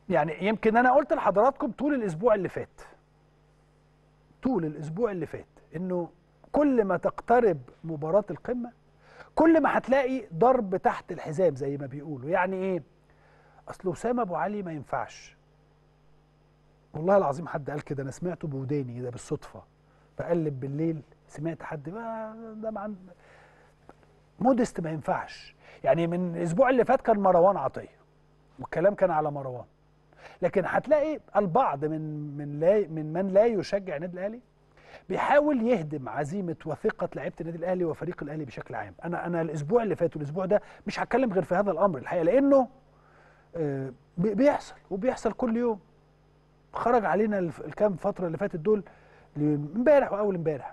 يعني يمكن انا قلت لحضراتكم طول الاسبوع اللي فات طول الاسبوع اللي فات انه كل ما تقترب مباراه القمه كل ما هتلاقي ضرب تحت الحزام زي ما بيقولوا يعني ايه اصل اسامه ابو علي ما ينفعش والله العظيم حد قال كده انا سمعته بوداني ده بالصدفه بقلب بالليل سمعت حد ده مع مودست ما ينفعش يعني من الاسبوع اللي فات كان مروان عطيه والكلام كان على مروان لكن هتلاقي البعض من من لا من من لا يشجع النادي الاهلي بيحاول يهدم عزيمه وثقه لعيبه النادي الاهلي وفريق الاهلي بشكل عام انا انا الاسبوع اللي فات والاسبوع ده مش هتكلم غير في هذا الامر الحقيقه لانه آه بيحصل وبيحصل كل يوم خرج علينا الكام فتره اللي فاتت دول امبارح واول امبارح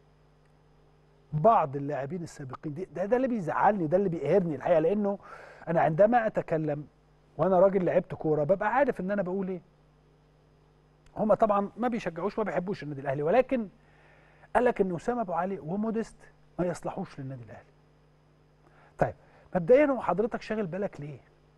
بعض اللاعبين السابقين دي ده, ده اللي بيزعلني ده اللي بيقهرني الحقيقه لانه انا عندما اتكلم وانا راجل لعبت كوره ببقى عارف ان انا بقول ايه هما طبعا ما بيشجعوش ما بيحبوش النادي الاهلي ولكن قال لك ان اسامه ابو علي وموديست ما يصلحوش للنادي الاهلي طيب مبدئيا هو حضرتك شاغل بالك ليه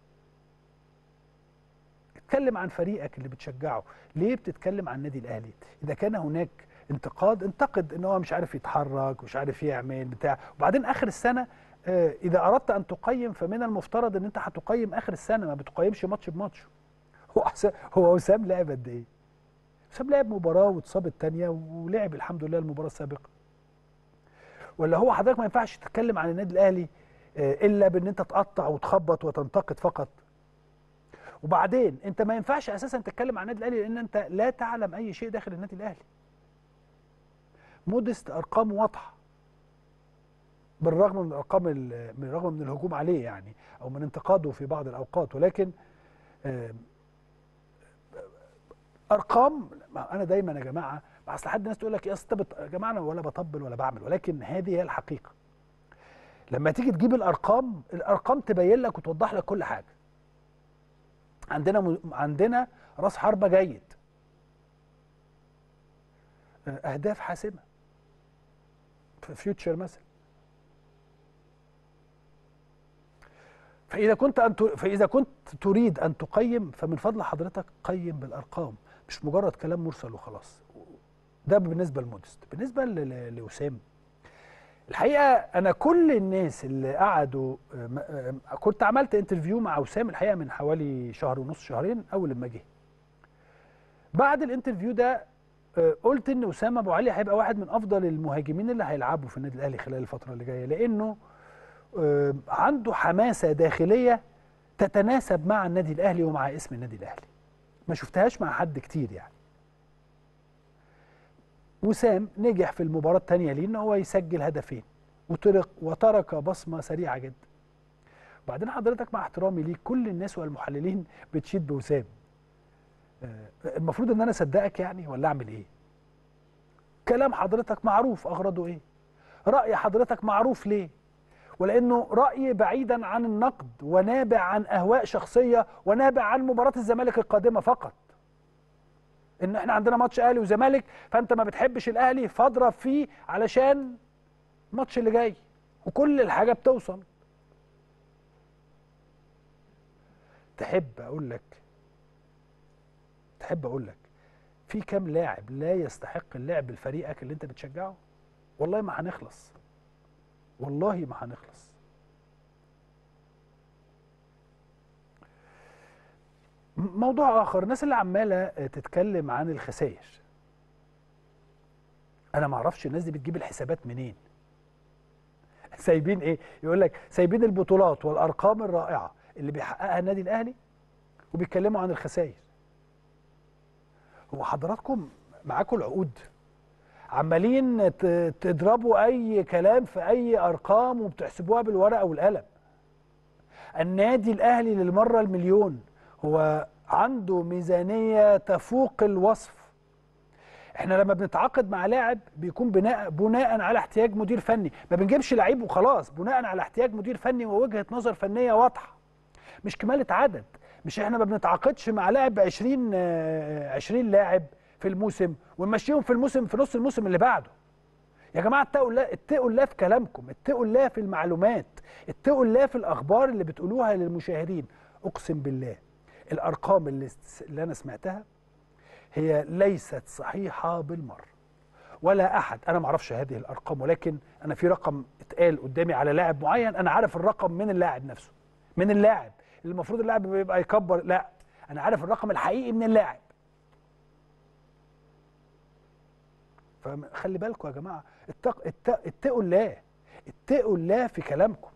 اتكلم عن فريقك اللي بتشجعه ليه بتتكلم عن النادي الاهلي اذا كان هناك انتقاد انتقد ان هو مش عارف يتحرك مش عارف يعمل بتاع وبعدين اخر السنه اذا اردت ان تقيم فمن المفترض ان انت هتقيم اخر السنه ما بتقيمش ماتش بماتش هو هو وسام لعب قد ايه وسام لعب مباراه واتصاب الثانيه ولعب الحمد لله المباراه السابقه ولا هو حضرتك ما ينفعش تتكلم عن النادي الاهلي الا بان انت تقطع وتخبط وتنتقد فقط وبعدين انت ما ينفعش اساسا تتكلم عن النادي الاهلي لان انت لا تعلم اي شيء داخل النادي الاهلي مودست ارقامه واضحه بالرغم من الارقام بالرغم من الهجوم عليه يعني او من انتقاده في بعض الاوقات ولكن ارقام انا دايما يا جماعه اصل حد الناس تقول لك يا اصل يا جماعه انا ولا بطبل ولا بعمل ولكن هذه هي الحقيقه لما تيجي تجيب الارقام الارقام تبين لك وتوضح لك كل حاجه عندنا م... عندنا راس حربه جيد اهداف حاسمه في فيوتشر مثلا فاذا كنت ان فاذا كنت تريد ان تقيم فمن فضل حضرتك قيم بالارقام مش مجرد كلام مرسل وخلاص ده بالنسبه لمودست بالنسبه لوسام الحقيقه انا كل الناس اللي قعدوا كنت عملت انترفيو مع وسام الحقيقه من حوالي شهر ونص شهرين اول لما جه بعد الانترفيو ده قلت ان اسامه ابو علي هيبقى واحد من افضل المهاجمين اللي هيلعبوا في النادي الاهلي خلال الفتره اللي جايه لانه عنده حماسه داخليه تتناسب مع النادي الاهلي ومع اسم النادي الاهلي ما شفتهاش مع حد كتير يعني وسام نجح في المباراه الثانيه ليه ان هو يسجل هدفين وترك وترك بصمه سريعه جدا وبعدين حضرتك مع احترامي ليك كل الناس والمحللين بتشيد بوسام المفروض ان انا اصدقك يعني ولا اعمل ايه كلام حضرتك معروف اغرضه ايه راي حضرتك معروف ليه ولانه راي بعيدا عن النقد ونابع عن اهواء شخصيه ونابع عن مباراه الزمالك القادمه فقط ان احنا عندنا ماتش اهلي وزمالك فانت ما بتحبش الاهلي فاضرب فيه علشان الماتش اللي جاي وكل الحاجه بتوصل تحب اقول لك تحب اقول لك في كام لاعب لا يستحق اللعب لفريقك اللي انت بتشجعه والله ما هنخلص والله ما هنخلص موضوع اخر الناس اللي عماله تتكلم عن الخسائر انا ما اعرفش الناس دي بتجيب الحسابات منين سايبين ايه يقول لك سايبين البطولات والارقام الرائعه اللي بيحققها النادي الاهلي وبيتكلموا عن الخسائر هو حضراتكم معاكم العقود عمالين تضربوا اي كلام في اي ارقام وبتحسبوها بالورقه والقلم النادي الاهلي للمره المليون هو عنده ميزانيه تفوق الوصف احنا لما بنتعاقد مع لاعب بيكون بناء بناء على احتياج مدير فني ما بنجيبش لعيب وخلاص بناء على احتياج مدير فني ووجهه نظر فنيه واضحه مش كماله عدد مش احنا ما بنتعاقدش مع لاعب ب 20 20 لاعب في الموسم ونمشيهم في الموسم في نص الموسم اللي بعده يا جماعه اتقوا الله اتقوا الله في كلامكم اتقوا الله في المعلومات اتقوا الله في الاخبار اللي بتقولوها للمشاهدين اقسم بالله الارقام اللي, اللي انا سمعتها هي ليست صحيحه بالمره ولا احد انا ما اعرفش هذه الارقام ولكن انا في رقم اتقال قدامي على لاعب معين انا عارف الرقم من اللاعب نفسه من اللاعب اللي المفروض اللاعب بيبقى يكبر لا انا عارف الرقم الحقيقي من اللاعب فخلي بالكم يا جماعه اتق... اتق... اتقوا الله اتقوا الله في كلامكم